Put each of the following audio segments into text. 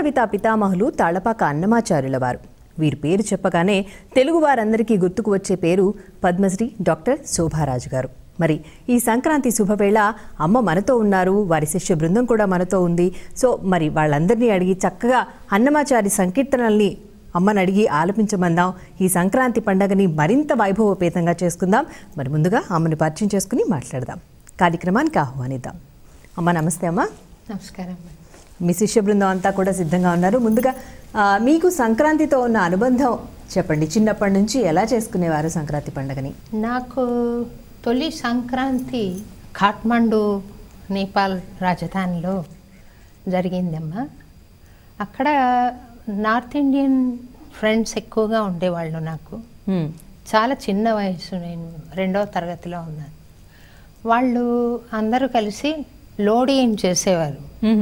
కవితా పితామహులు తాళపాక అన్నమాచార్యుల వారు వీరి పేరు చెప్పగానే తెలుగు వారందరికీ గుర్తుకు వచ్చే పేరు పద్మశ్రీ డాక్టర్ శోభారాజు గారు మరి ఈ సంక్రాంతి శుభవేళ అమ్మ మనతో ఉన్నారు వారి శిష్య బృందం కూడా మనతో ఉంది సో మరి వాళ్ళందరినీ అడిగి చక్కగా అన్నమాచారి సంకీర్తనల్ని అమ్మని అడిగి ఆలపించమందాం ఈ సంక్రాంతి పండగని మరింత వైభవపేతంగా చేసుకుందాం మరి ముందుగా అమ్మని పరిచయం చేసుకుని మాట్లాడదాం కార్యక్రమానికి ఆహ్వానిద్దాం అమ్మ నమస్తే అమ్మ నమస్కారం మీ శిష్య బృందం అంతా కూడా సిద్ధంగా ఉన్నారు ముందుగా ఆ, మీకు సంక్రాంతితో ఉన్న అనుబంధం చెప్పండి చిన్నప్పటి నుంచి ఎలా చేసుకునేవారు సంక్రాంతి పండుగని నాకు తొలి సంక్రాంతి కాఠ్మండు నేపాల్ రాజధానిలో జరిగిందమ్మా అక్కడ నార్త్ ఇండియన్ ఫ్రెండ్స్ ఎక్కువగా ఉండేవాళ్ళు నాకు చాలా చిన్న వయసు నేను రెండవ తరగతిలో ఉన్నాను వాళ్ళు అందరూ కలిసి లోడీం చేసేవారు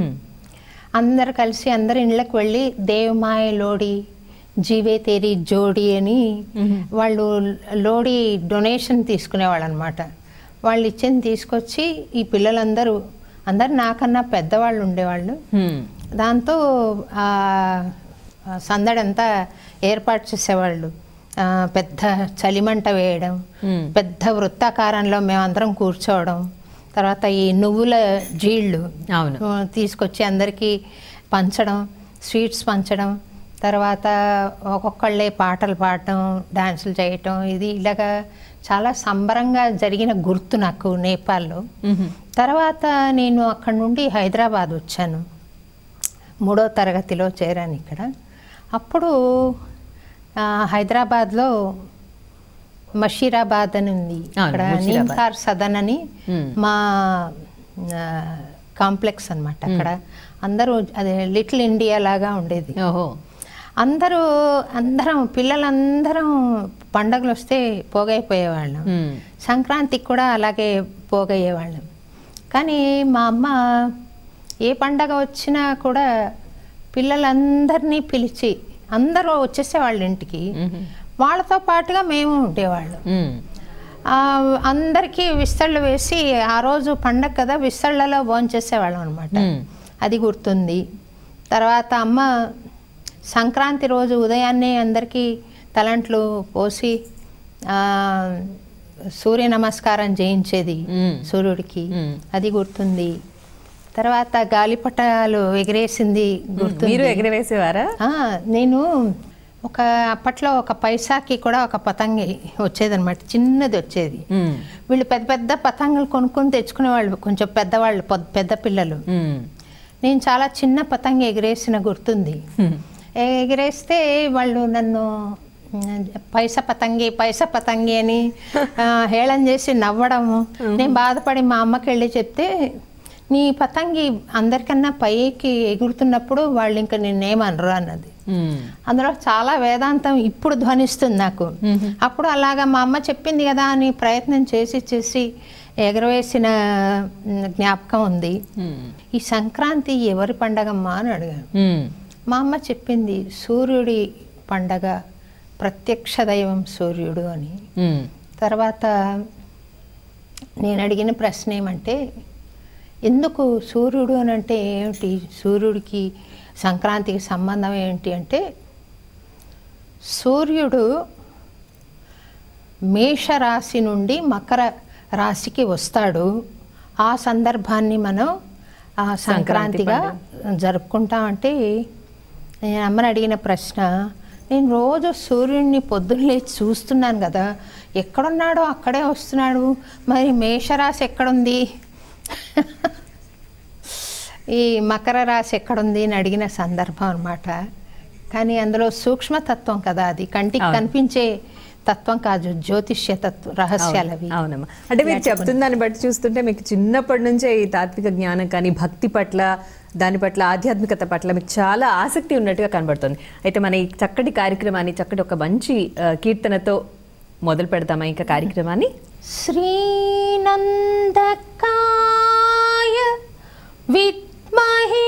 అందరు కలిసి అందరి ఇళ్ళకి వెళ్ళి దేవమాయ లోడి జీవే తేరి జోడి అని వాళ్ళు లోడి డొనేషన్ తీసుకునేవాళ్ళు అనమాట వాళ్ళు ఇచ్చింది తీసుకొచ్చి ఈ పిల్లలందరూ అందరు నాకన్నా పెద్దవాళ్ళు ఉండేవాళ్ళు దాంతో ఆ ఆ సందడంతా ఏర్పాటు చేసేవాళ్ళు ఆ, పెద్ద చలిమంట వేయడం పెద్ద వృత్తాకారంలో మేమందరం కూర్చోవడం తర్వాత ఈ నువ్వుల జీళ్ళు అవును. ఆ, తీసుకొచ్చి అందరికీ పంచడం స్వీట్స్ పంచడం తర్వాత ఒక్కొక్కళ్ళే పాటలు పాడటం డాన్సులు చేయటం ఇది ఇలాగా చాలా సంబరంగా జరిగిన గుర్తు నాకు నేపాల్లో తర్వాత నేను అక్కడ నుండి హైదరాబాద్ వచ్చాను మూడో తరగతిలో చేరాను ఇక్కడ అప్పుడు ఆ, హైదరాబాద్లో మషీరాబాద్ అని ఉంది అవును, అక్కడ ముషీరాబాద్. నీమ్కార్ సదన్ అని మ్మ్. మా కాంప్లెక్స్ అన్నమాట అక్కడ అందరూ అదే లిటిల్ ఇండియా లాగా ఉండేది ఓహో అందరూ అందరం పిల్లలందరం పండగలు వస్తే పోగైపోయేవాళ్ళం సంక్రాంతికి కూడా అలాగే పోగయ్యేవాళ్ళం కానీ మా అమ్మ ఏ పండగ వచ్చినా కూడా పిల్లలందరినీ పిలిచి అందరూ వచ్చేసేవాళ్ళ ఇంటికి వాళ్ళతో పాటుగా మేము ఉండేవాళ్ళం ఆ, అందరికీ విస్తళ్ళు వేసి ఆ రోజు పండగ కదా విస్తళ్ళలో భోంచేసేవాళ్ళం అనమాట అది గుర్తుంది తర్వాత అమ్మ సంక్రాంతి రోజు ఉదయాన్నే అందరికీ తలంట్లు పోసి ఆ, సూర్య నమస్కారం చేయించేది మ్మ్. సూర్యుడికి మ్మ్. అది గుర్తుంది తర్వాత గాలిపటాలు ఎగిరేసింది గుర్తుంది మీరు ఎగరవేసేవారా ఆ, నేను ఒక అప్పట్లో ఒక పైసాకి కూడా ఒక పతంగి వచ్చేదన్నమాట చిన్నది వచ్చేది వీళ్ళు పెద్ద పెద్ద పతంగులు కొనుక్కొని తెచ్చుకునేవాళ్ళు కొంచెం పెద్దవాళ్ళు పొద్- పెద్ద పిల్లలు నేను చాలా చిన్న పతంగి ఎగిరేసిన గుర్తుంది ఎగిరేస్తే వాళ్ళు నన్ను ఉమ్, పైస పతంగి పైస పతంగి అని ఆ, హేళన చేసి నవ్వడము నేను బాధపడి మా అమ్మకి వెళ్ళి చెప్తే నీ పతంగి అందరికన్నా పైకి ఎగురుతున్నప్పుడు వాళ్ళు ఇంకా నిన్నేమనరు అన్నది అందులో చాలా వేదాంతం ఇప్పుడు ధ్వనిస్తుంది నాకు అప్పుడు అలాగా మా అమ్మ చెప్పింది కదా అని ప్రయత్నం చేసి చేసి ఎగరవేసిన ఉమ్, జ్ఞాపకం ఉంది ఈ సంక్రాంతి ఎవరి పండగమ్మా అని అడిగాను మా అమ్మ చెప్పింది సూర్యుడి పండగ ప్రత్యక్ష దైవం సూర్యుడు అని తర్వాత నేను అడిగిన ప్రశ్న ఏమంటే ఎందుకు సూర్యుడు అని అంటే ఏమిటి సూర్యుడికి సంక్రాంతికి సంబంధం ఏంటి అంటే సూర్యుడు మేషరాశి నుండి మకర రాశికి వస్తాడు ఆ సందర్భాన్ని మనం ఆ సంక్రాంతిగా జరుపుకుంటామంటే నేను అమ్మని అడిగిన ప్రశ్న నేను రోజు సూర్యుడిని పొద్దున్న లేచి చూస్తున్నాను కదా ఎక్కడున్నాడో అక్కడే వస్తున్నాడు మరి మేషరాశి ఎక్కడుంది ఈ మకర రాశి ఎక్కడుంది అని అడిగిన సందర్భం అన్నమాట కానీ అందులో సూక్ష్మతత్వం కదా అది కంటికి అవును. కనిపించే తత్వం కాదు జ్యోతిష్య తత్వం రహస్యాలు అవి అవునమ్మా అంటే మీరు చెప్తున్న దాన్ని బట్టి చూస్తుంటే మీకు చిన్నప్పటి నుంచే ఈ తాత్విక జ్ఞానం కానీ భక్తి పట్ల దాని పట్ల ఆధ్యాత్మికత పట్ల మీకు చాలా ఆసక్తి ఉన్నట్టుగా కనబడుతుంది అయితే మన ఈ చక్కటి కార్యక్రమాన్ని చక్కటి ఒక మంచి ఆ, కీర్తనతో మొదలు పెడతామా ఇంకా కార్యక్రమాన్ని श्रीनन्दकाय विद्महे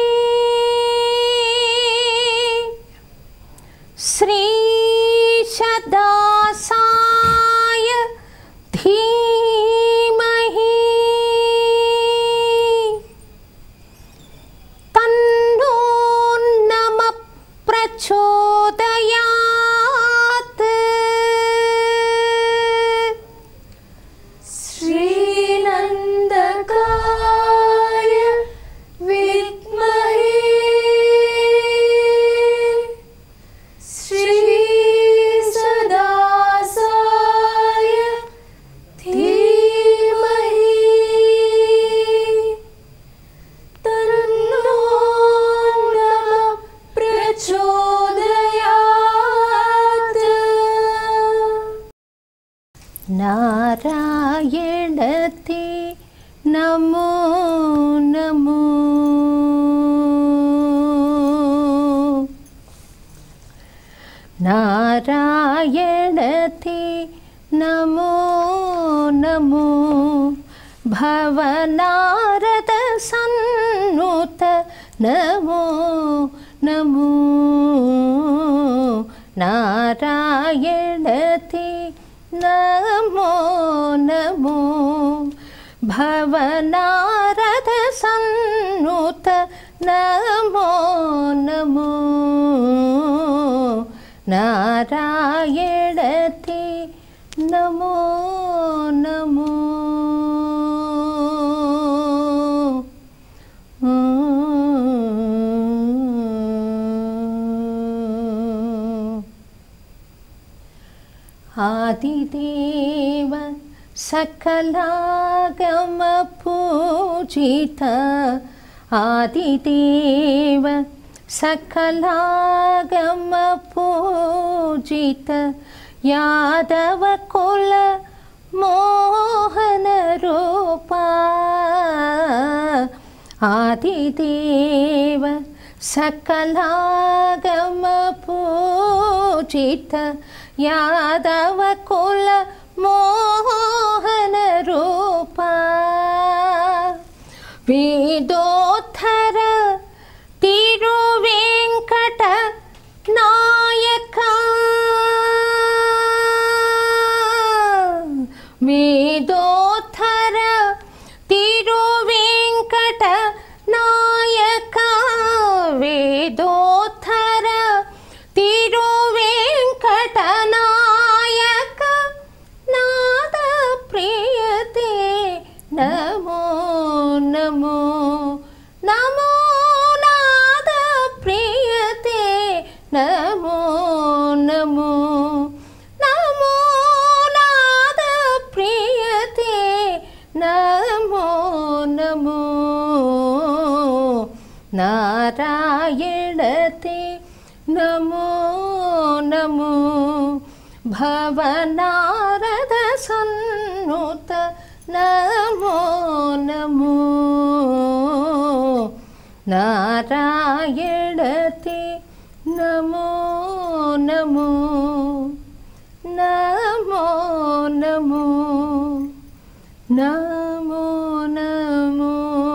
श्रीशदासाय धीमहि तन्नो नमः నారాయణతే నమో నమో నారాయణతే నమో నమో భవనారద సన్నుత నమో నమో నారాయణతే నమో నమో భవనారద సన్నుత నమో నమో నారాయణతే నమో నమో ఆదిదేవ సకలాగమ పూజిత ఆదిదేవ సకలాగమ పూజిత యాదవ కుల మోహన రూపా ఆదిదేవ సకలాగమ పూజిత యాదవ కుల మోహన రూపా వేదోత్తర తిరువెంకట నాయక వేదోత్తర తిరువెంకట నాయక వేదోత్తర తిరువెంకట నాయక నాద ప్రియతే నమో నమో నమో నాద ప్రియతే నమో నమో నమో నాద ప్రియతే నమో నమో నారాయణతే నమో నమో భవనారద సన్నుత నమో నమో నారాయణతే నమో నమో నమో నమో నమో నమో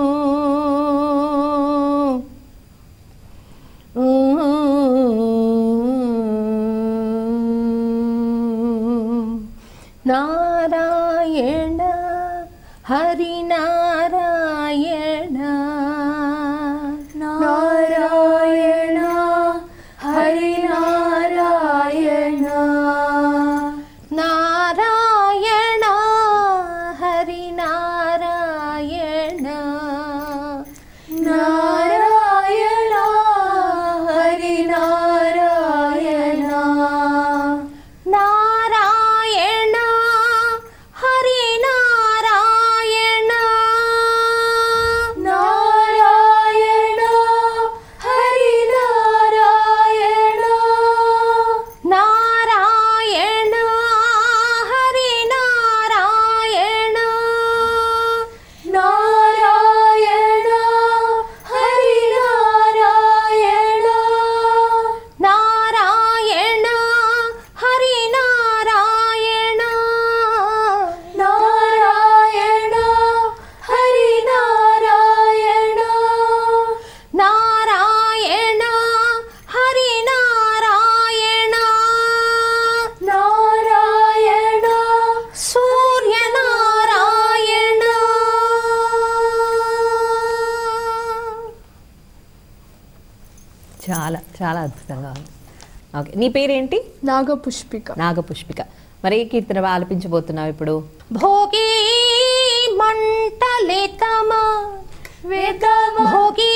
నారాయణ హరినారాయణ నారాయణ హరినారాయణ నారాయణ హరినారాయణ నారాయణ హరినారాయణ నారాయణ హరినారాయణ నారాయణ హరినారాయణ నారాయణ హరినారాయణ నారాయణ హరినారాయణ నారాయణ హరినారాయణ నారాయణ హరినారాయణ నారాయణ హరినారాయణ నారాయణ సూర్యనారాయణ చాలా చాలా అద్భుతంగా ఉంది ఓకే నీ పేరేంటి నాగపుష్పిక నాగపుష్పిక మరి ఏ కీర్తన ఆలపించబోతున్నావు ఇప్పుడు భోగి మంటలితమా వేదమా భోగి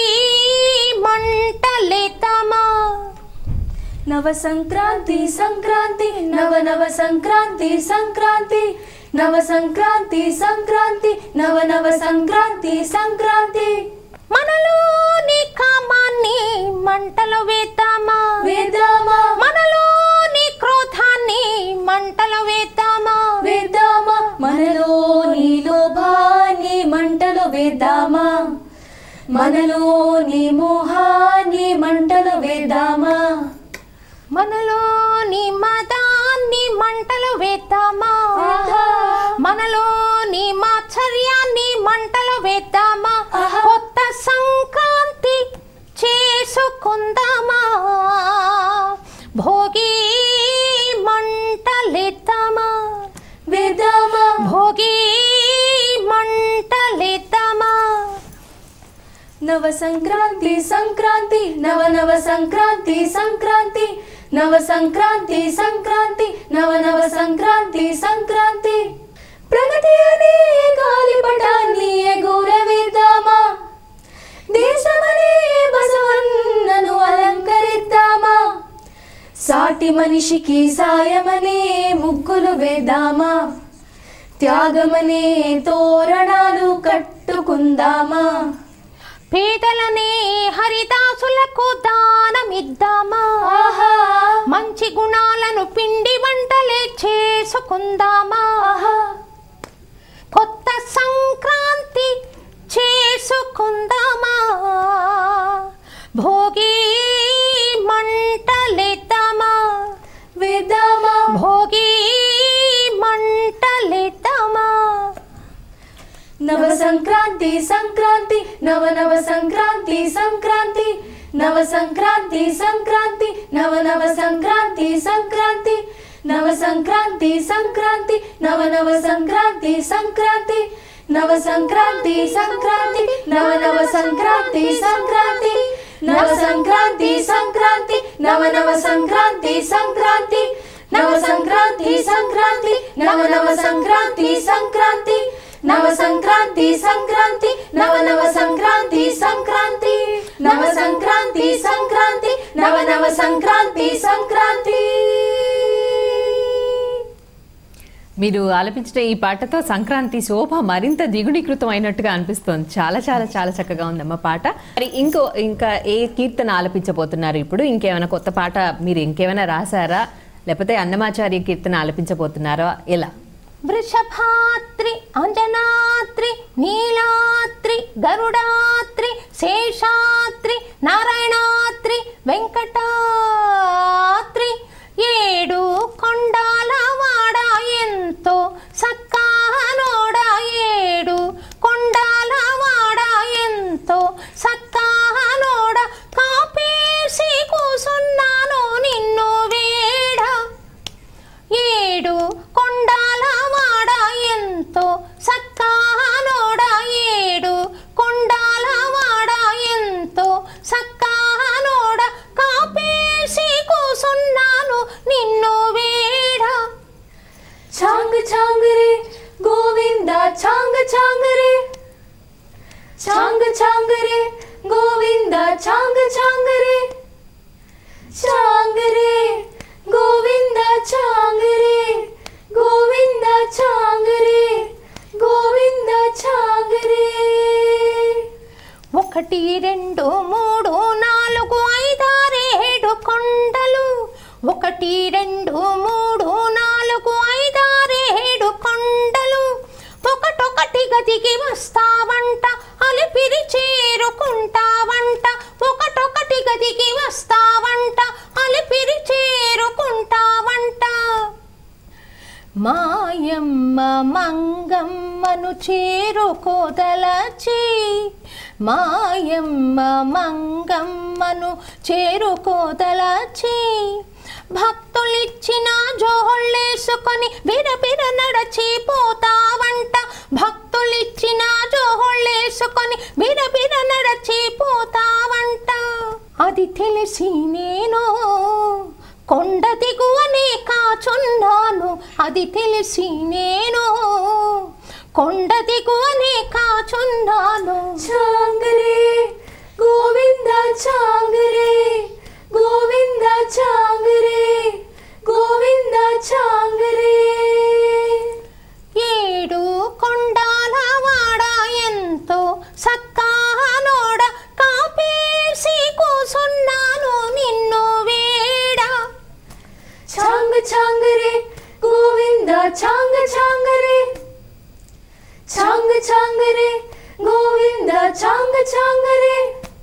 మంటలితమా నవ సంక్రాంతి సంక్రాంతి నవ నవ సంక్రాంతి సంక్రాంతి నవ సంక్రాంతి సంక్రాంతి నవ నవ సంక్రాంతి సంక్రాంతి మనలోని కామాన్ని మంటలు వేద్దామా వేదమా మనలోని క్రోధాన్ని మంటలు వేద్దామా వేదమా వేద్దామా మనలోని మోహాన్ని మంటలు వేద్దామా మనలోని మదాన్ని మంటలు వేద్దామా ఆహా. మనలోని మాత్సర్యాన్ని మంటలు వేద్దామా ఆహా. కొత్త సంక్రాంతి చేసుకుందామా భోగి మంటలేద్దామా వేద్దామా భోగి మంటలేద్దామా నవ సంక్రాంతి సంక్రాంతి నవ నవ సంక్రాంతి సంక్రాంతి నవ సంక్రాంతి సంక్రాంతి నవ నవ సంక్రాంతి సంక్రాంతి ప్రగతి అనే గాలిపటాన్ని ఎగురవేద్దామా దేశమనే బసవన్నను అలంకరిద్దామా సాటి మనిషికి సాయమనే ముగ్గులు వేద్దామా త్యాగమనే తోరణాలు కట్టుకుందామా పేదలనే హరిదాసులకు దానమిద్దామా ఆహా మంచి గుణాలను పిండి వంటలే చేసుకుందామా ఆహా కొత్త సంక్రాంతి చేసుకుందామా భోగి మంటలేద్దామా వేద్దామా భోగి మంటలేద్దామా నవ సంక్రాంతి సంక్రాంతి నవ నవ సంక్రాంతి సంక్రాంతి నవ సంక్రాంతి సంక్రాంతి నవ నవ సంక్రాంతి సంక్రాంతి నవ సంక్రాంతి సంక్రాంతి నవ నవ సంక్రాంతి సంక్రాంతి నవ సంక్రాంతి సంక్రాంతి నవ నవ సంక్రాంతి సంక్రాంతి నవ సంక్రాంతి సంక్రాంతి నవ నవ సంక్రాంతి సంక్రాంతి నవ సంక్రాంతి సంక్రాంతి నవ నవ సంక్రాంతి సంక్రాంతి నవ సంక్రాంతి సంక్రాంతి నవ నవ సంక్రాంతి సంక్రాంతి నవ సంక్రాంతి సంక్రాంతి నవ నవ సంక్రాంతి సంక్రాంతి మీరు ఆలపించిన ఈ పాటతో సంక్రాంతి శోభ మరింత దిగుణీకృతం అయినట్టుగా అనిపిస్తోంది చాలా చాలా చాలా చక్కగా ఉందమ్మ పాట మరి ఇంకో ఇంకా ఏ కీర్తన ఆలపించబోతున్నారు ఇప్పుడు ఇంకేమైనా కొత్త పాట మీరు ఇంకేమైనా రాశారా లేకపోతే అన్నమాచార్య కీర్తన ఆలపించబోతున్నారా ఎలా వృషభాత్రి అంజనాత్రి నీలాత్రి గరుడాత్రి శేషాత్రి నారాయణాత్రి వెంకటాత్రి ఏడు కొండాల వాడ ఎంతో సక్కానోడ ఏడు కొండాల వాడ ఎంతో సక్కానోడ కాపేసి కూసున్నాను నిన్ను వేడ ఏడు కొండాల వాడ ఎంతో సక్కానోడ ఏడు కొండాల వాడ ఎంతో సక్కానోడ కాపేసి కూసున్నాను నిన్ను వేడ ఛాంగ్ ఛాంగ్ రే గోవింద ఛాంగ్ ఛాంగ్ రే ఛాంగ్ ఛాంగ్ రే గోవింద ఛాంగ్ ఛాంగ్ రే ఛాంగ్ రే గోవింద ఛాంగ్ రే గోవింద ఛాంగ్ రే గోవింద ఛాంగ్ రే ఒకటి రెండు మూడు నాలుగు ఐదారేడు కొండలు ఒకటి రెండు మూడు నాలుగు ఐదారేడు కొండలు ఒకటొకటిగా దిగి వస్తావంట అలిపిరి చేరుకుంటావంట ఒకటొకటిగా దిగి వస్తావంట అలిపిరి చేరుకుంటావంట మాయమ్మ మంగమ్మను చేరుకోదలచి మాయమ్మ మంగమ్మను చేరుకోదలచి భక్తులిచ్చిన జోహొళ్ళేసుకొని బిరబిర నడచిపోతావంట భక్తులిచ్చిన జోహొళ్ళేసుకొని బిరబిర నడచిపోతావంట అది తెలిసి నేను కొండ దిగువనే కాచున్నాను అది తెలిసి నేను కొండ దిగువనే కాచున్నాను ఛాంగ్ రే గోవింద ఛాంగ్ రే గోవింద ఛాంగ్ రే గోవింద ఛాంగ్ రే ఏడు కొండాల వాడ ఎంతో సక్కానోడ కాపేసి కూసున్నాను నిన్ను వేడ ఛాంగ్ ఛాంగ్ రే గోవింద ఛాంగ్ ఛాంగ్ రే ఛాంగ్ ఛాంగ్ రే గోవింద చాంగ చాంగ రే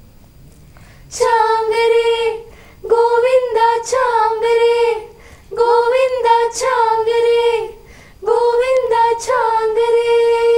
చాంగ రే గోవింద చాంగ రే గోవింద చాంగ రే గోవింద చాంగ రే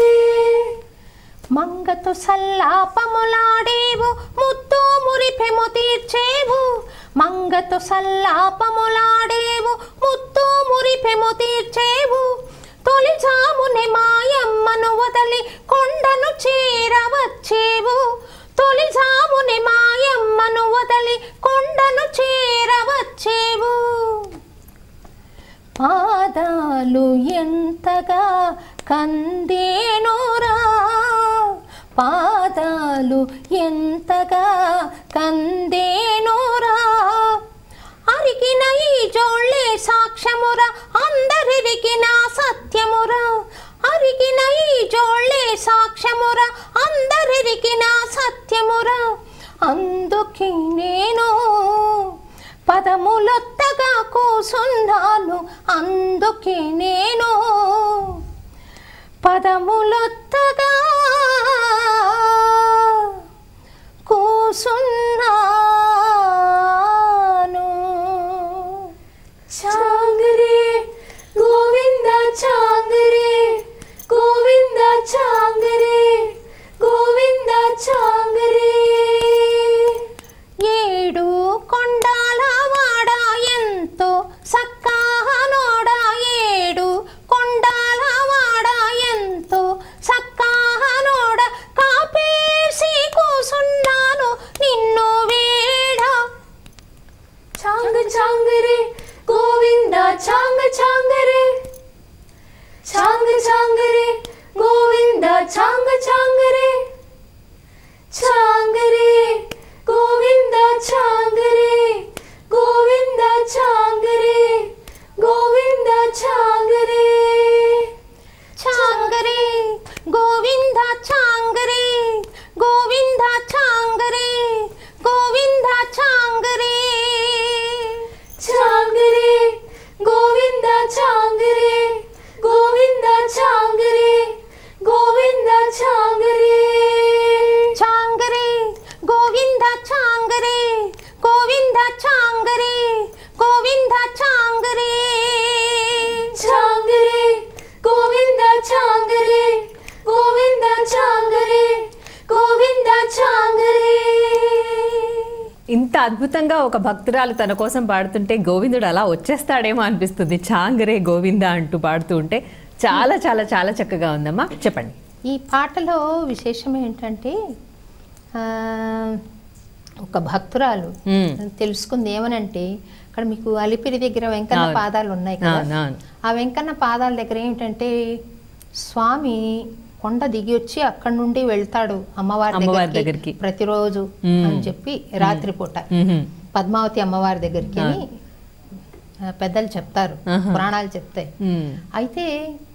మంగతో సల్లాపములాడేవు ముత్తు మురిపెము తీర్చేవు మంగతో సల్లాపములాడేవు ముత్తు మురిపెము తీర్చేవు తొలి జామునే మాయమ్మను వదలి కొండను చేరవచ్చేవు తొలి జామునే మాయమ్మను వదలి కొండను చేరవచ్చేవు పాదాలు ఎంతగా కందేనురా పాదాలు ఎంతగా కందేనురా అరిగిన ఈ జోళ్ళే సాక్ష్యమురా అందరిరిగిన సత్యమురా అరిగిన ఈ జోళ్ళే సాక్ష్యమురా అందరిరిగిన సత్యమురా అందుకే నేను పదములొత్తగా కూసున్నాను అందుకే నేను పదములొత్తగా కూసున్నాను చాంగ రే గోవింద చాంగ రే గోవింద చాంగ రే గోవింద చాంగ రే ఏడు కొండాల వాడ ఎంతో సక్కాహనోడ ఏడు కొండాల వాడ ఎంతో సక్కాహనోడ కాపేసి కూసున్నాను నిన్ను వేడ చాంగ చాంగ రే గోవింద చాంగ చాంగ రే చాంగ చాంగ రే గోవింద చాంగ చాంగ రే చాంగ రే గోవింద చాంగ రే గోవింద చాంగ రే గోవింద చాంగ రే చాంగరే గోవింద చాంగరే గోవింద చాంగరే గోవింద చాంగరే చాంగ రే గోవింద చాంగ రే గోవింద చాంగ రే గోవింద చాంగ రే చాంగరే గోవింద చాంగరే గోవింద చాంగరే గోవింద చాంగరే చాంగరే గోవింద చాంగరే గోవింద చాంగరే గోవింద చాంగరే ఇంత అద్భుతంగా ఒక భక్తురాలు తన కోసం పాడుతుంటే గోవిందుడు అలా వచ్చేస్తాడేమో అనిపిస్తుంది చాంగరే గోవింద అంటూ పాడుతూ ఉంటే చాలా చాలా చాలా చక్కగా ఉందమ్మా చెప్పండి ఈ పాటలో విశేషం ఏంటంటే ఆ, ఒక భక్తురాలు మ్మ్. తెలుసుకుంది ఏమనంటే అక్కడ మీకు అలిపిరి దగ్గర వెంకన్న అవును. పాదాలు ఉన్నాయి కదా అవును, అవును. ఆ వెంకన్న పాదాల దగ్గర ఏమిటంటే స్వామి కొండ దిగి వచ్చి అక్కడి నుండి వెళ్తాడు అమ్మవారి అమ్మవారి దగ్గరికి దగ్గరికి. ప్రతిరోజు మ్మ్. అని చెప్పి రాత్రిపూట మ్హూ. పద్మావతి అమ్మవారి దగ్గరికి అని ఆ, పెద్దలు చెప్తారు ఆహా. పురాణాలు చెప్తాయి మ్. అయితే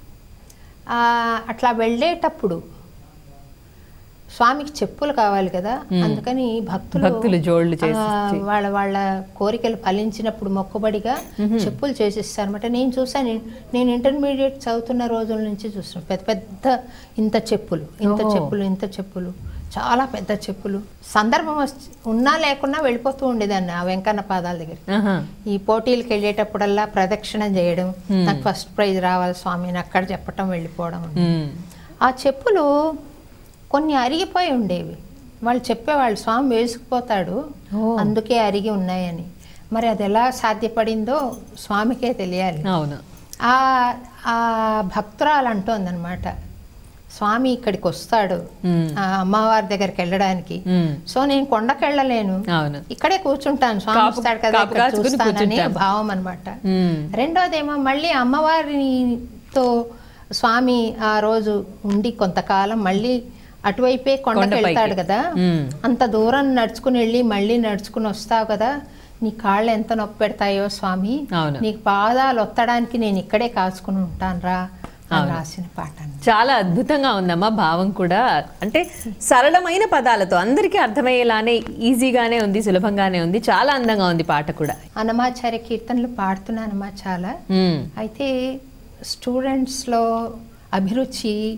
ఆ, అట్లా వెళ్ళేటప్పుడు స్వామికి చెప్పులు కావాలి కదా మ్మ్. అందుకని భక్తులు భక్తులు జోళ్ళు ఆ, చేసిచ్చి. వాళ్ళ వాళ్ళ కోరికలు ఫలించినప్పుడు మొక్కుబడిగా చెప్పులు చేసిస్తారు అనమాట నేను చూసాను నేను ఇంటర్మీడియట్ చదువుతున్న రోజుల నుంచి చూస్తున్నాను పెద్ద పెద్ద ఇంత చెప్పులు ఇంత ఓహో. చెప్పులు ఇంత చెప్పులు చాలా పెద్ద చెప్పులు సందర్భం వచ్చి- ఉన్నా లేకున్నా వెళ్ళిపోతూ ఉండేదాన్ని ఆ వెంకన్న పాదాల దగ్గర ఆహా. ఈ పోటీలకు వెళ్ళేటప్పుడల్లా ప్రదక్షిణ చేయడం నాకు ఫస్ట్ ప్రైజ్ రావాలి స్వామి అని అక్కడ చెప్పటం వెళ్ళిపోవడం మ్. ఆ చెప్పులు కొన్ని అరిగిపోయి ఉండేవి వాళ్ళు చెప్పేవాళ్ళు స్వామి వేసుకుపోతాడు ఓ. అందుకే అరిగి ఉన్నాయని మరి అది ఎలా సాధ్యపడిందో స్వామికే తెలియాలి అవును ఆ ఆ భక్తురాలు అంటోందనమాట స్వామి ఇక్కడికి వస్తాడు మ్మ్. ఆ అమ్మవారి దగ్గరికి వెళ్ళడానికి మ్. సో నేను కొండకి వెళ్ళలేను అవును ఇక్కడే కూర్చుంటాను స్వామి కాపు- వస్తాడు కదా కాపు ఇక్కడ కాచుకుని చూస్తానని కూర్చుంటాను. భావం అనమాట మ్. రెండోదేమో మళ్ళీ అమ్మవారితో స్వామి ఆ రోజు ఉండి కొంతకాలం మళ్ళీ అటువైపే కొండకి కొండపైకి. వెళ్తాడు కదా మ్మ్. అంత దూరం నడుచుకుని వెళ్ళి మళ్ళీ నడుచుకుని వస్తావు కదా నీ కాళ్ళు ఎంత నొప్పి పెడతాయో స్వామి అవును. నీకు పాదాలు ఒత్తడానికి నేను ఇక్కడే కాచుకుని ఉంటాను రా అని అవును. రాసిన పాట అన్నమాట. చాలా అద్భుతంగా ఉందమ్మా భావం కూడా అంటే సరళమైన పదాలతో అందరికీ అర్థమయ్యేలానే ఈజీగానే ఉంది సులభంగానే ఉంది చాలా అందంగా ఉంది పాట కూడా అన్నమాచార్య కీర్తనలు పాడుతున్నానమ్మా చాలా మ్. అయితే స్టూడెంట్స్లో అభిరుచి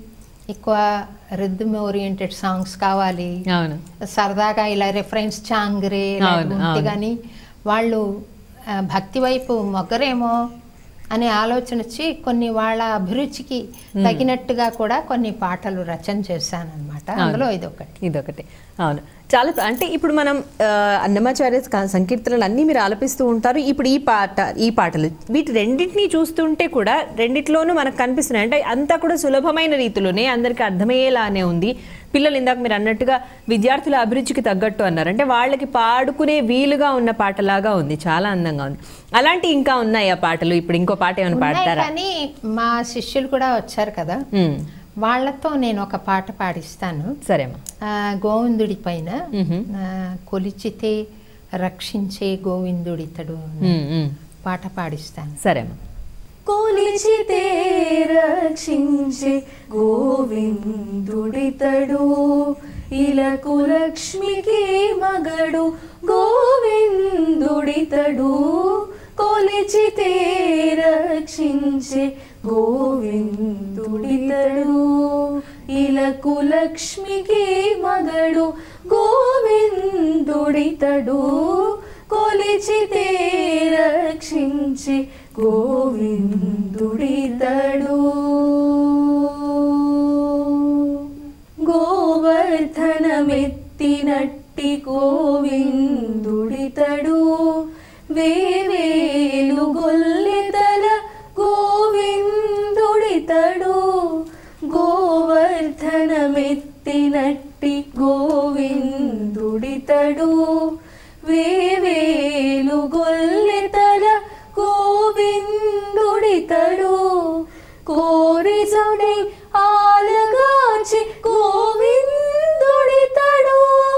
ఎక్కువ రిథమ్ ఓరియంటెడ్ సాంగ్స్ కావాలి అవును సరదాగా ఇలా రెఫరెన్స్ చాంగ్రే అవును, ఉంటే అవును. కానీ వాళ్ళు ఆ, భక్తి వైపు మొగ్గరేమో అనే ఆలోచన వచ్చి కొన్ని వాళ్ళ అభిరుచికి తగినట్టుగా కూడా కొన్ని పాటలు రచన చేశాను అనమాట అందులో ఇదొకటి ఇదొకటి అవును చాలా అంటే ఇప్పుడు మనం ఆ, అన్నమాచార్య క- సంకీర్తనలు అన్నీ మీరు ఆలపిస్తూ ఉంటారు ఇప్పుడు ఈ పాట ఈ పాటలు వీటి రెండింటినీ చూస్తుంటే కూడా రెండిట్లోనూ మనకు కనిపిస్తున్నాయి అంటే అంతా కూడా సులభమైన రీతిలోనే అందరికీ అర్థమయ్యేలానే ఉంది పిల్లలు ఇందాక మీరు అన్నట్టుగా విద్యార్థుల అభిరుచికి తగ్గట్టు అన్నారు అంటే వాళ్ళకి పాడుకునే వీలుగా ఉన్న పాటలాగా ఉంది చాలా అందంగా ఉంది అలాంటి ఇంకా ఉన్నాయి ఆ పాటలు ఇప్పుడు ఇంకో పాట ఏమైనా ఉన్నాయి పాడతారా కానీ మా శిష్యులు కూడా వచ్చారు కదా ఉమ్, వాళ్ళతో నేను ఒక పాట పాడిస్తాను సరేమ్మా ఆ, గోవిందుడి పైన మ్హూ. ఆ, కొలిచితే రక్షించే గోవిందుడితడు ఉమ్, ఉమ్, పాట పాడిస్తాను సరేమ్మా కొలిచితే రక్షించే గోవిందుడితడు ఇలకు లక్ష్మికి మగడు గోవిందుడితడు కొలిచితే రక్షించే గోవిందుడితడు ఇలకు లక్ష్మికి మగడు గోవిందుడితడు కొలిచితే రక్షించి గోవిందుడితడు గోవర్ధనమెత్తినట్టి గోవిందుడితడు వేవేలు గొల్లెతల గోవిందుడితడు గోవర్ధనమెత్తినట్టి గోవిందుడితడు వేవేలు గొల్లెతల గోవిందుడితడు కోరిజుడి ఆలగాచి గోవిందుడితడు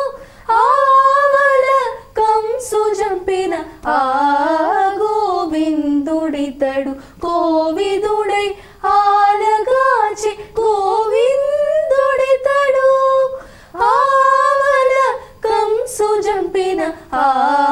ఆవల కంసు చంపిన ఆ గోవిందుడితడు కోవిదుడై ఆలగాచి గోవిందుడితడు ఆవల కంసు చంపిన ఆ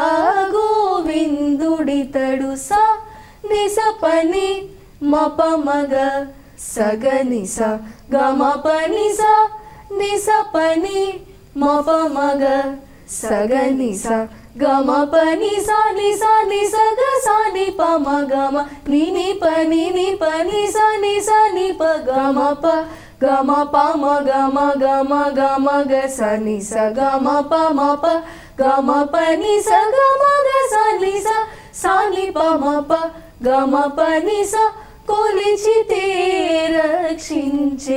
గోవిందుడితడు స నిస పని మప మగ సగ నిస గమ పని స నిస పని మప మగ సగ నిస గమ పని స నిస నిస గ స ని ప మ గమ ని ని ప ని ని ప ని స ని స ని ప గమ ప గమ ప మ గమ గమ గమ గ స ని స గమ ప మ ప గమ ప ని స గమ గ స ని స స ని ప మ ప గమ ప ని స కొలిచితే రక్షించే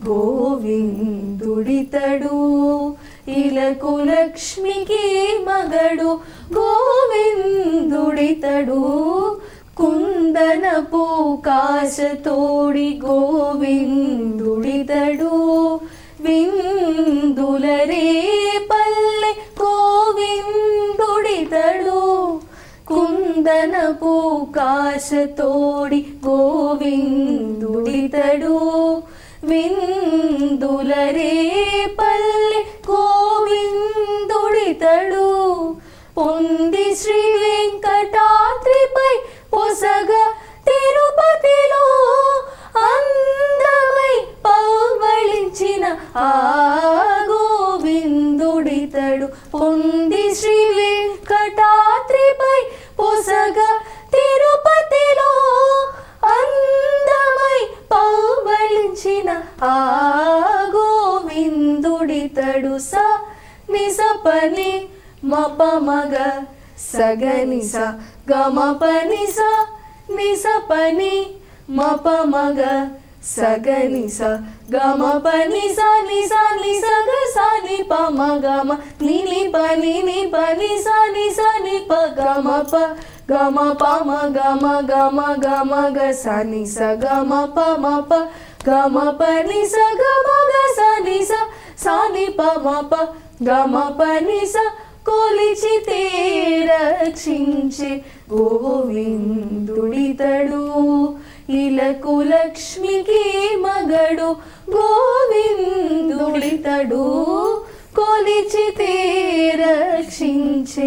గోవిందుడితడు ఇలకు లక్ష్మికి మగడు గోవిందుడితడు కుందనపు కాశతోడి గోవిందుడితడు విందులరే పల్లె గోవిందుడితడు కుందనపు కాశతోడి గోవిందుడితడు విందులరే పల్లె గోవిందుడితడు పొంది శ్రీ వెంకటాద్రిపై పొసగ తిరుపతిలో అందమై పౌవళించిన ఆ గోవిందుడితడు పొంది శ్రీ వెంకటాద్రిపై పొసగ తిరుపతిలో అందమై పౌవళించిన ఆ గోవిందుడితడు స నిస పని మప మగ సగ నిస గమ పని స నిస పని మప మగ సగ నిస గమ పని స నిస నిస గ స ని ప మ గమ ని ని ప ని ని ప ని స ని స ని ప గమ ప గమ ప మ గమ గమ గమ గ స ని స గమ ప మ ప గమ ప ని స గమ గ స ని స స ని ప మ ప గమ ప ని స కొలిచితే రక్షించే గోవిందుడితడు ఇలకు లక్ష్మికి మగడు గోవిందుడితడు కొలిచితే రక్షించే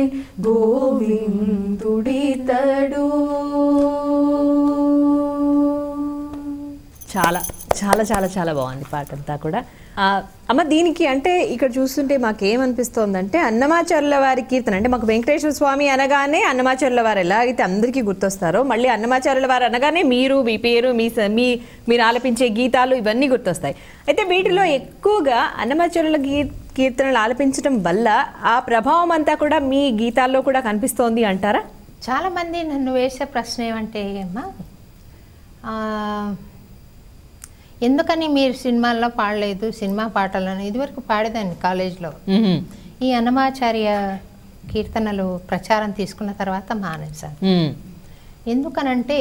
గోవిందుడితడు చాలా చాలా చాలా చాలా బాగుంది పాట అంతా కూడా ఆ, అమ్మ దీనికి అంటే ఇక్కడ చూస్తుంటే మాకేమనిపిస్తోందంటే అన్నమాచార్యుల వారి కీర్తన అంటే మాకు వెంకటేశ్వర స్వామి అనగానే అన్నమాచార్యుల వారు ఎలా అయితే అందరికీ గుర్తొస్తారో మళ్ళీ అన్నమాచార్యుల వారు అనగానే మీరు మీ పేరు మీ స- మీ మీరు ఆలపించే గీతాలు ఇవన్నీ గుర్తొస్తాయి అయితే వీటిలో ఎక్కువగా అన్నమాచార్యుల గీ కీర్తనలు ఆలపించడం వల్ల ఆ ప్రభావం అంతా కూడా మీ గీతాల్లో కూడా కనిపిస్తోంది అంటారా చాలామంది నన్ను వేసే ప్రశ్న ఏమంటే అమ్మా ఆ, ఎందుకని మీరు సినిమాల్లో పాడలేదు సినిమా పాటలను ఇదివరకు పాడేదాన్ని కాలేజీలో మ్మ్. ఈ అన్నమాచార్య కీర్తనలు ప్రచారం తీసుకున్న తర్వాత మానేశాను మ్మ్. ఎందుకనంటే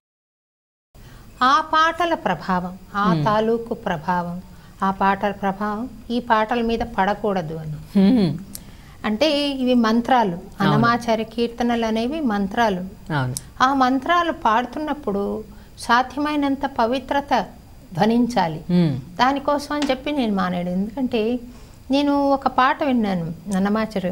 ఆ పాటల ప్రభావం ఆ తాలూకు ప్రభావం ఆ పాటల ప్రభావం ఈ పాటల మీద పడకూడదు అని మ్మ్. అంటే ఇవి మంత్రాలు అన్నమాచార్య కీర్తనలు అనేవి మంత్రాలు అవును ఆ మంత్రాలు పాడుతున్నప్పుడు సాధ్యమైనంత పవిత్రత ధ్వనించాలి మ్మ్. దానికోసం అని చెప్పి నేను మానేడు ఎందుకంటే నేను ఒక పాట విన్నాను అన్నమాచార్య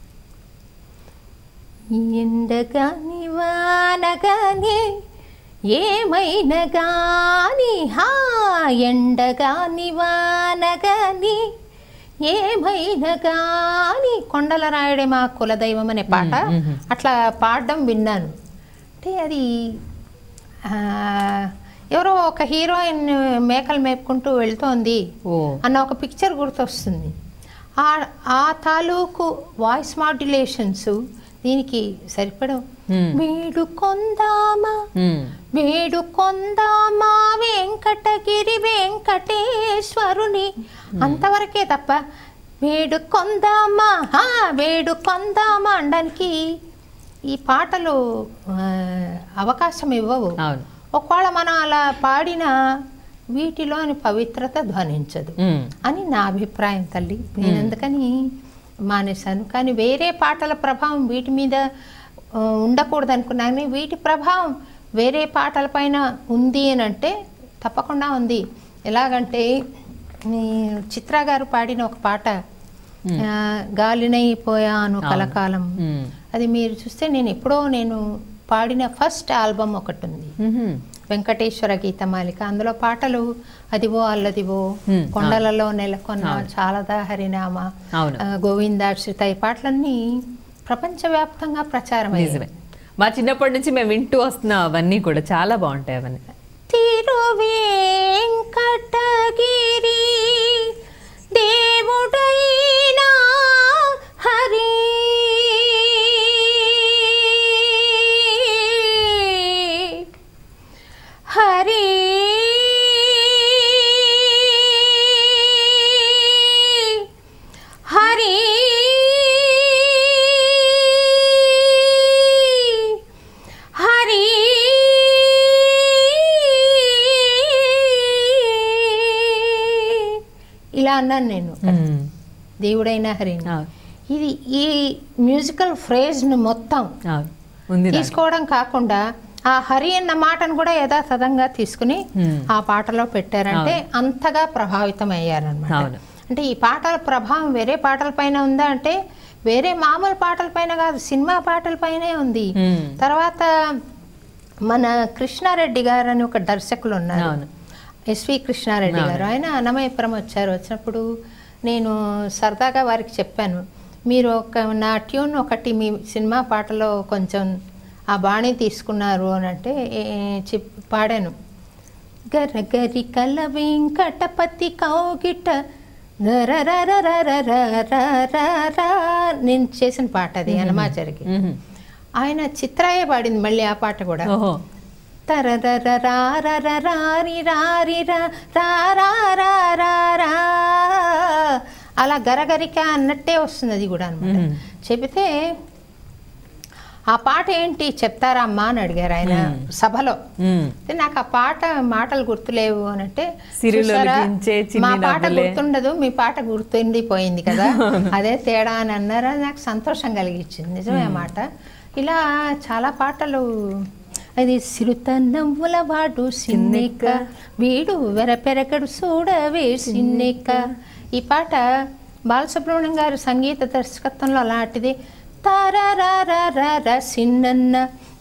ఎండగాని వానగాని ఏమైనా గాని హా ఎండగాని వానగాని ఏమైనా గాని కొండల రాయుడే మా కులదైవం అనే పాట అట్లా పాడడం విన్నాను అంటే అది ఆ, ఎవరో ఒక హీరోయిన్ మేకలు మేపుకుంటూ వెళ్తోంది ఓ అన్న ఒక పిక్చర్ గుర్తొస్తుంది ఆ ఆ తాలూకు వాయిస్ మాడ్యులేషన్స్ దీనికి సరిపడం Hmm. మేడు కొందామా మ్మ్. మేడు కొందామా వెంకటగిరి వెంకటేశ్వరుని అంతవరకే తప్ప వేడు కొందామా హా, వేడు కొందామా అనడానికి ఈ పాటలు ఆ, అవకాశం ఇవ్వవు అవును ఒకవేళ మనం అలా పాడిన వీటిలోని పవిత్రత ధ్వనించదు మ్మ్. అని నా అభిప్రాయం తల్లి నేను అందుకని మానేశాను కానీ వేరే పాటల ప్రభావం వీటి మీద ఆ, ఉండకూడదు అనుకున్నాను కానీ వీటి ప్రభావం వేరే పాటలపైన ఉంది అని అంటే తప్పకుండా ఉంది ఎలాగంటే ఈ చిత్ర గారు పాడిన ఒక పాట ఆ, గాలినైపోయాను కలకాలం మ్మ్. అది మీరు చూస్తే నేను ఎప్పుడో నేను పాడిన ఫస్ట్ ఆల్బమ్ ఒకటి ఉంది మ్మ్. వెంకటేశ్వర గీతమాలిక అందులో పాటలు అదివో అల్లదివో Hmm, కొండలలో నెలకొన్న చాలదా హరినామ అవును. ఆ, గోవిందాశ్రిత ఈ పాటలన్నీ ప్రపంచవ్యాప్తంగా ప్రచారం నిజమే మా చిన్నప్పటి నుంచి మేము వింటూ వస్తున్నాం అవన్నీ కూడా చాలా బాగుంటాయి అవన్నీ తిరువేంకటగిరి దేవుడైనా హరి హరి హరి హరి ఇలా అన్నాను నేను మ్మ్. దేవుడైన హరి అవును. ఇది ఈ మ్యూజికల్ ఫ్రేజ్ను మొత్తం అవును. ఉంది దాంట్లో. తీసుకోవడం కాకుండా ఆ హరి అన్న మాటను కూడా యథాతథంగా తీసుకుని Hmm. ఆ పాటలో పెట్టారంటే అంతగా ప్రభావితం అయ్యారనమాట అవును. అంటే ఈ పాటల ప్రభావం వేరే పాటల పైన ఉందా అంటే వేరే మామూలు పాటల పైన కాదు సినిమా పాటల పైనే ఉంది Hmm. తర్వాత మన కృష్ణారెడ్డి గారు అని ఒక దర్శకులు ఉన్నారు అవును. ఎస్వి కృష్ణారెడ్డి గారు ఆయన అన్నమయపురం వచ్చారు వచ్చినప్పుడు నేను సరదాగా వారికి చెప్పాను మీరు ఒక నా ట్యూన్ ఒకటి మీ సినిమా పాటలో కొంచెం ఆ బాణి తీసుకున్నారు అని అంటే ఏ- చెప్ పాడాను గరగరి కల వెంకటపతి కౌగిట గరరరరరరరరరర. నేను చేసిన పాట అది హనుమాచారికి మ్మ్. ఆయన చిత్రాయే పాడింది మళ్ళీ ఆ పాట కూడా ఓహో తరరరరారరరారిరారిరా అలా గరగరిక అన్నట్టే వస్తుంది అది కూడా అనమాట మ్మ్. చెబితే ఆ పాట ఏంటి చెప్తారా అమ్మా అని అడిగారు ఆయన సభలో మ్మ్. అయితే నాకు ఆ పాట మాటలు గుర్తులేవు అని అంటే సిరిలో చూసారా, ఒలికించే చిన్ని మా పాట నవ్వులే. గుర్తుండదు మీ పాట గుర్తుండిపోయింది కదా అదే తేడా అని అన్నారా నాకు సంతోషం కలిగించింది నిజమే ఆ మాట ఇలా చాలా పాటలు అది సిరుత నవ్వుల వాడు సిన్నెక్క వీడు వెరపెరకడు చూడవే సిన్నెక్క ఈ పాట బాలసుబ్రహ్మణ్యం గారు సంగీత దర్శకత్వంలో అలాంటిది తారారారారా సిన్నన్న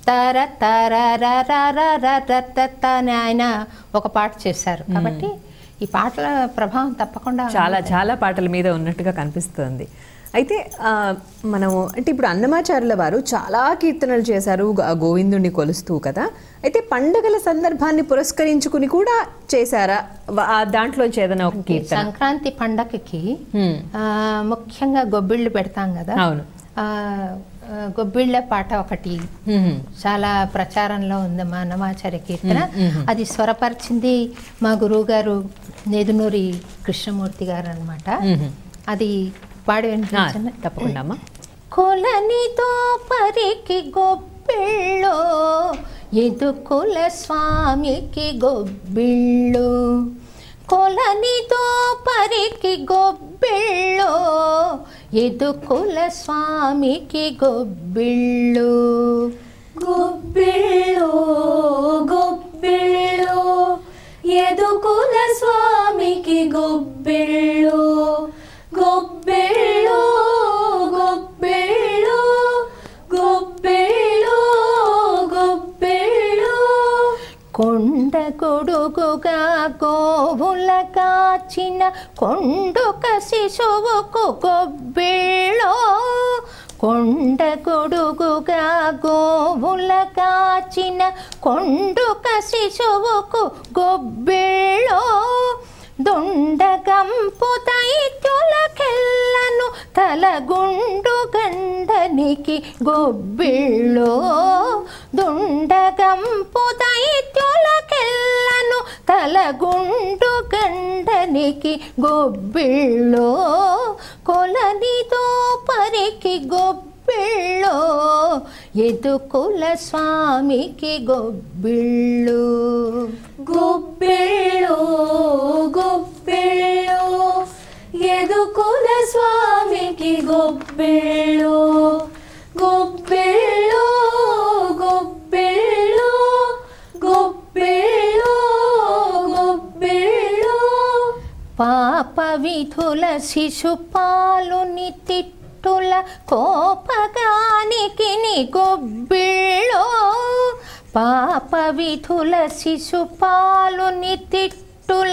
తర తర ర ర ర ర ర త త అని ఆయన ఒక పాట చేశారు కాబట్టి ఈ పాటల ప్రభావం తప్పకుండా చాలా చాలా పాటల మీద ఉన్నట్టుగా కనిపిస్తుంది అయితే ఆ, మనము అంటే ఇప్పుడు అన్నమాచార్యుల వారు చాలా కీర్తనలు చేశారు గో- గోవిందుణ్ణి కొలుస్తూ కదా అయితే పండగల సందర్భాన్ని పురస్కరించుకుని కూడా చేశారా వ- ఆ దాంట్లోంచి ఏదైనా ఒక కీర్తన సంక్రాంతి పండగకి హ్మ్. ఆ, ముఖ్యంగా గొబ్బిళ్ళు పెడతాం కదా అవును ఆ, ఆ, గొబ్బిళ్ళ పాట ఒకటి హ్మ్. చాలా ప్రచారంలో ఉంది మా అన్నమాచార్య కీర్తన అది స్వరపరిచింది మా గురువుగారు నేదునూరి కృష్ణమూర్తి గారు అనమాట మ్మ్. అది పాడి ఆ, వినిపించండి తప్పకుండా అమ్మా కొలనితో పరికి గొబ్బిళ్ళు ఎదుకుల స్వామికి గొబ్బిళ్ళు కొలనితో పరికి గొబ్బిళ్ళు ఎదుకుల స్వామికి గొబ్బిళ్ళు గొబ్బిళ్ళు గొబ్బిళ్ళు ఎదుకుల స్వామికి గొబ్బిళ్ళు గొబ్బిళ్ళు గొబ్బిళ్ళు గొబ్బిళ్ళు గొబ్బిళ్ళు కొండ గొడుగుగా గోవుల కాచిన కొండుక శిశువుకు గొబ్బిళ్ళో కొండ గొడుగుగా గోవుల కాచిన కొండుక శిశువుకు గొబ్బిళ్ళో దొండగంపు దైత్యులకెల్లను తలగుండు గండనికి గొబ్బిళ్ళో దుండగంపు దైత్యులకెల్లను తలగుండు గండనికి గొబ్బిళ్ళో కొలనితో పరికి గొబ్బిళ్ళో ఎదుకుల స్వామికి గొబ్బిళ్ళు గొబ్బిళ్ళు గొబ్బిళ్ళు ఎదుకుల స్వామికి గొబ్బిళ్ళు గొబ్బిళ్ళు గొబ్బిళ్ళు గొబ్బిళ్ళు గొబ్బిళ్ళు పాప విధుల శిశుపాలుని తిట్టుల కోపగానికి ని గొబ్బిళ్ళో పాప విధుల శిశుపాలుని తిట్టుల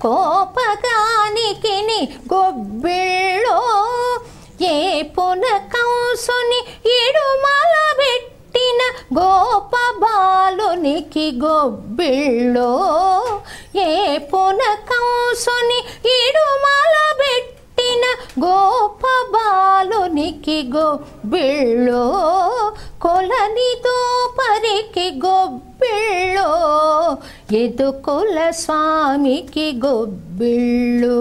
కోపగానికి ని గొబ్బిళ్ళో ఏ పున కంసుని ఇడుమల పెట్టిన గోప బాలునికి గొబ్బిళ్ళో ఏ పున కంసుని ఇడుమల పెట్టిన గోప బాలునికి గొబ్బిళ్ళో కొలనితో పరికి గొబ్బిళ్ళో ఎదుకుల స్వామికి గొబ్బిళ్ళు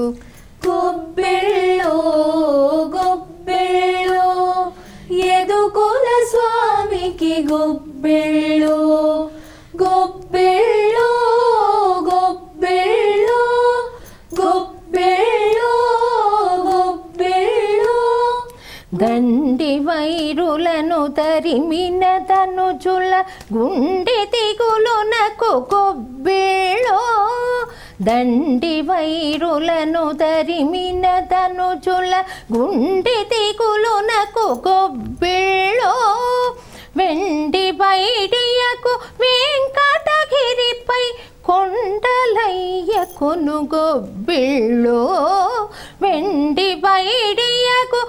గొబ్బిళ్ళు గొబ్బిళ్ళు ఎదుకుల స్వామికి గొబ్బిళ్ళు గొబ్బిళ్ళు గొబ్బిళ్ళు గొబ్బిళ్ళు గొబ్బిళ్ళు దండి వైరులను తరిమిన తనుజుల గుండె దిగులునకు గొబ్బిళ్ళో దండి వైరులను తరిమిన తనుజుల గుండె దిగులునకు గొబ్బిళ్ళో వెండి బైడియకు వెంకటగిరిపై కొండలయ్య కొనుగొబ్బిళ్ళో వెండి బైడియకు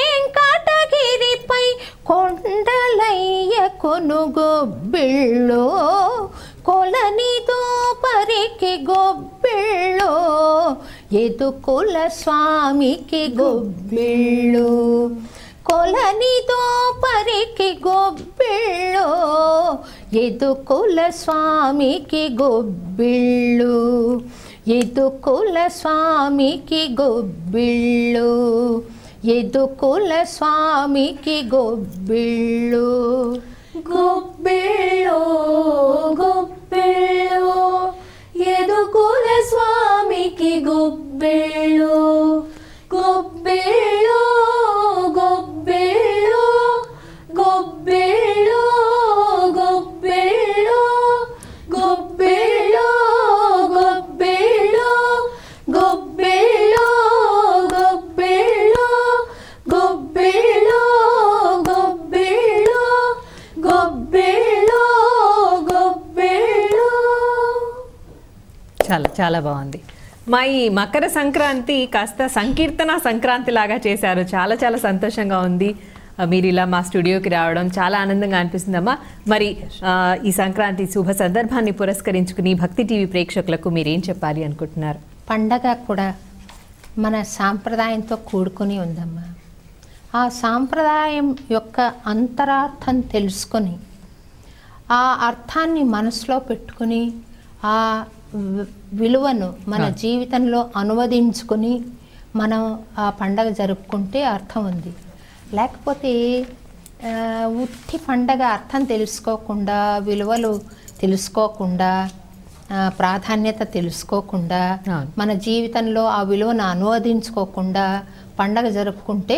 వెంకటగిరిపై కొండలయ్య కొనుగొబ్బిళ్ళో కొలనితో పరికి గొబ్బిళ్ళో ఎదుకుల స్వామికి గొబ్బిళ్ళు కొలనితో పరికి గొబ్బిళ్ళు ఎదుకుల స్వామికి గొబ్బిళ్ళు ఎదుకుల స్వామికి గొబ్బిళ్ళు ఎదుకుల స్వామికి గొబ్బిళ్ళు గొబ్బిళ్ళు గొబ్బిళ్ళు ఎదుకుల స్వామికి గొబ్బిళ్ళు గొబ్బిళ్ళు గొబ్బిళ్ళు గొబ్బిళ్ళు గొబ్బిళ్ళు గొబ్బిళ్ళు గొబ్బిళ్ళు గొబ్బిళ్ళు గొబ్బిళ్ళు గొబ్బిళ్ళు గొబ్బిళ్ళు గొబ్బిళ్ళు చాలా చాలా బాగుంది మా ఈ మకర సంక్రాంతి కాస్త సంకీర్తన సంక్రాంతి లాగా చేశారు చాలా చాలా సంతోషంగా ఉంది ఆ, మీరు ఇలా మా స్టూడియోకి రావడం చాలా ఆనందంగా అనిపిస్తుందమ్మా మరి ఆ, ఈ సంక్రాంతి శుభ సందర్భాన్ని పురస్కరించుకుని భక్తి టీవీ ప్రేక్షకులకు మీరేం చెప్పాలి అనుకుంటున్నారు పండగ కూడా మన సాంప్రదాయంతో కూడుకొని ఉందమ్మా ఆ సాంప్రదాయం యొక్క అంతరార్థం తెలుసుకొని ఆ అర్థాన్ని మనసులో పెట్టుకుని ఆ వి- విలువను మన జీవితంలో అనువదించుకొని మనం ఆ పండగ జరుపుకుంటే అర్థం ఉంది లేకపోతే ఆ, ఉట్టి పండగ అర్థం తెలుసుకోకుండా విలువలు తెలుసుకోకుండా ఆ, ప్రాధాన్యత తెలుసుకోకుండా అవును. మన జీవితంలో ఆ విలువను అనువదించుకోకుండా పండగ జరుపుకుంటే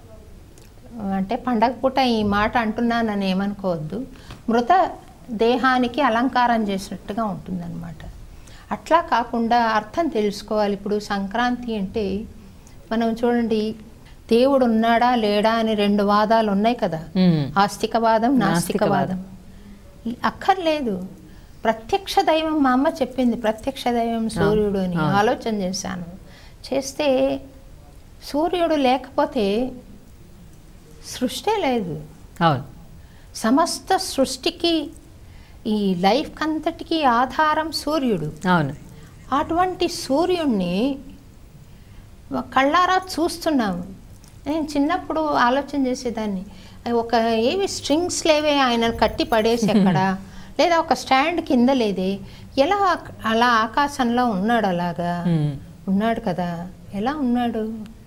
అంటే పండగ పూట ఈ మాట అంటున్నానని ఏమనుకోవద్దు మృత దేహానికి అలంకారం చేసినట్టుగా ఉంటుందన్నమాట అట్లా కాకుండా అర్థం తెలుసుకోవాలి ఇప్పుడు సంక్రాంతి అంటే మనం చూడండి దేవుడు ఉన్నాడా లేడా అని రెండు వాదాలు ఉన్నాయి కదా మ్మ్. ఆస్తికవాదం నాస్తికవాదం. నాస్తికవాదం ఈ అక్కర్లేదు ప్రత్యక్ష దైవం మా అమ్మ చెప్పింది ప్రత్యక్ష దైవం సూర్యుడు అని అవును. ఆలోచన చేశాను చేస్తే సూర్యుడు లేకపోతే సృష్టే లేదు అవును సమస్త సృష్టికి ఈ లైఫ్ అంతటికి ఆధారం సూర్యుడు అవును అటువంటి సూర్యుడిని కళ్ళారా చూస్తున్నాము నేను చిన్నప్పుడు ఆలోచన చేసేదాన్ని ఒక ఏవి స్ట్రింగ్స్ లేవే ఆయన కట్టి పడేసి ఎక్కడ లేదా ఒక స్టాండ్ కింద లేదే ఎలా అలా ఆకాశంలో ఉన్నాడు అలాగా మ్మ్. ఉన్నాడు కదా ఎలా ఉన్నాడు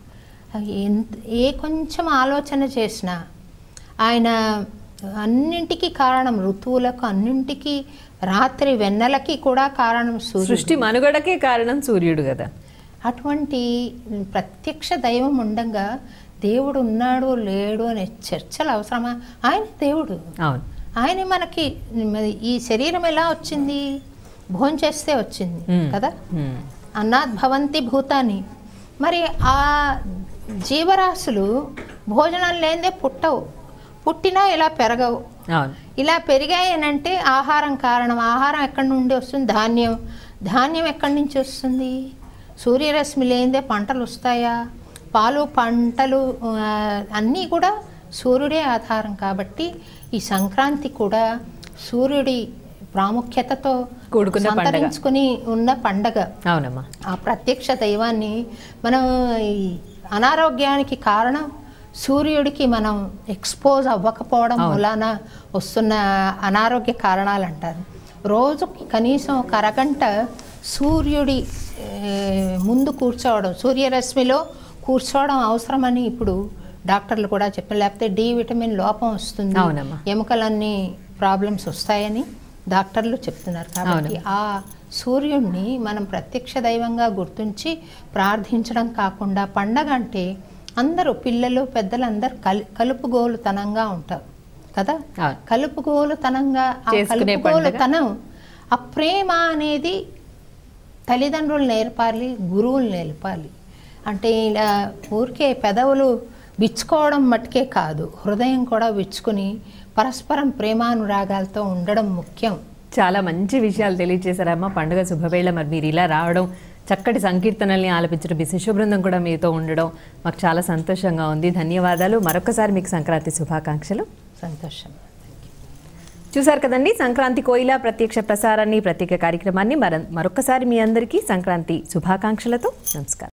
ఎంత ఏ కొంచెం ఆలోచన చేసినా ఆయన అన్నింటికి కారణం ఋతువులకు అన్నింటికి రాత్రి వెన్నెలకి కూడా కారణం సూర్యుడు సృష్టి మనుగడకే కారణం సూర్యుడు కదా అటువంటి ప్రత్యక్ష దైవం ఉండగా దేవుడు ఉన్నాడు లేడు అనే చర్చలు అవసరమా ఆయన దేవుడు అవును ఆయన మనకి మరి ఈ శరీరం ఎలా వచ్చింది భోజనం చేస్తే వచ్చింది మ్మ్. కదా మ్మ్. అన్నాద్ భవంతి భూతాన్ని మరి ఆ జీవరాశులు భోజనం లేనిదే పుట్టవు పుట్టినా ఇలా పెరగవు అవును ఇలా పెరిగాయనంటే ఆహారం కారణం ఆహారం ఎక్కడి నుండి వస్తుంది ధాన్యం ధాన్యం ఎక్కడి నుంచి వస్తుంది సూర్యరశ్మి లేనిదే పంటలు వస్తాయా పాలు పంటలు ఆ, అన్నీ కూడా సూర్యుడే ఆధారం కాబట్టి ఈ సంక్రాంతి కూడా సూర్యుడి ప్రాముఖ్యతతో కూడుకున్న పండగ. సంతరించుకుని ఉన్న పండగ అవునమ్మా ఆ ప్రత్యక్ష దైవాన్ని మనం ఈ అనారోగ్యానికి కారణం సూర్యుడికి మనం ఎక్స్పోజ్ అవ్వకపోవడం మూలాన వస్తున్న అనారోగ్య కారణాలు అంటారు రోజుకి కనీసం ఒక అరగంట సూర్యుడి ఏ, ముందు కూర్చోవడం సూర్యరశ్మిలో కూర్చోవడం అవసరమని ఇప్పుడు డాక్టర్లు కూడా చెప్పారు లేకపోతే డి విటమిన్ లోపం వస్తుంది అవునమ్మా. ఎముకలన్నీ ప్రాబ్లమ్స్ వస్తాయని డాక్టర్లు చెప్తున్నారు కాబట్టి ఆ సూర్యుడిని మనం ప్రత్యక్ష దైవంగా గుర్తించి ప్రార్థించడం కాకుండా పండగ అంటే అందరూ పిల్లలు పెద్దలు అందరూ కలి కలుపుగోలుతనంగా ఉంటారు కదా అవును. కలుపుగోలుతనంగా ఆ చేసుకునే కలుపుగోలుతనం ఆ ప్రేమ అనేది తల్లిదండ్రులు నేర్పాలి గురువులు నేర్పాలి అంటే ఇలా ఊరికే పెదవులు విచ్చుకోవడం మట్టుకే కాదు హృదయం కూడా విచ్చుకుని పరస్పరం ప్రేమానురాగాలతో ఉండడం ముఖ్యం చాలా మంచి విషయాలు తెలియజేశారమ్మా పండుగ శుభవేళ మరి మీరు ఇలా రావడం చక్కటి సంకీర్తనల్ని ఆలపించడం మీ శిశు బృందం కూడా మీతో ఉండడం మాకు చాలా సంతోషంగా ఉంది ధన్యవాదాలు మరొకసారి మీకు సంక్రాంతి శుభాకాంక్షలు సంతోషం చూశారు కదండి సంక్రాంతి కోయిల ప్రత్యక్ష ప్రసారాన్ని ప్రత్యేక కార్యక్రమాన్ని మర మరొకసారి మీ అందరికీ సంక్రాంతి శుభాకాంక్షలతో నమస్కారం